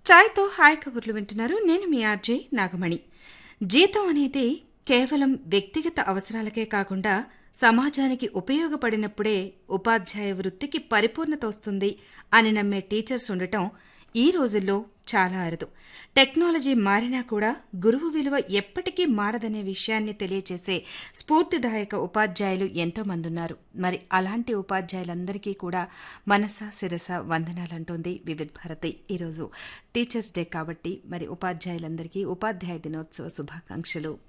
ఛాయ్తో hi కబుర్లు వింటున్నారు నేను మీ ఆర్జే నాగమణి జీతం అనేది కేవలం వ్యక్తిగత అవసరాలకే కాకుండా సమాజానికి ఉపయోగపడినప్పుడే ఉపాధ్యాయ వృత్తికి పరిపూర్ణత వస్తుంది అని నమ్మే టీచర్స్ ఉండటం ఈ రోజుల్లో చాలా అరుదు టెక్నాలజీ మారినా కూడా గురువు విలువ ఎప్పటికీ మారదనే విషయాన్ని తెలియజేసే స్ఫూర్తిదాయక ఉపాధ్యాయులు ఎంతో మంది ఉన్నారు మరి అలాంటి ఉపాధ్యాయులందరికీ కూడా మనస శిరస వందనాలంటోంది వివిధ భారతి ఈరోజు టీచర్స్ డే కాబట్టి మరి ఉపాధ్యాయులందరికీ ఉపాధ్యాయ దినోత్సవ శుభాకాంక్షలు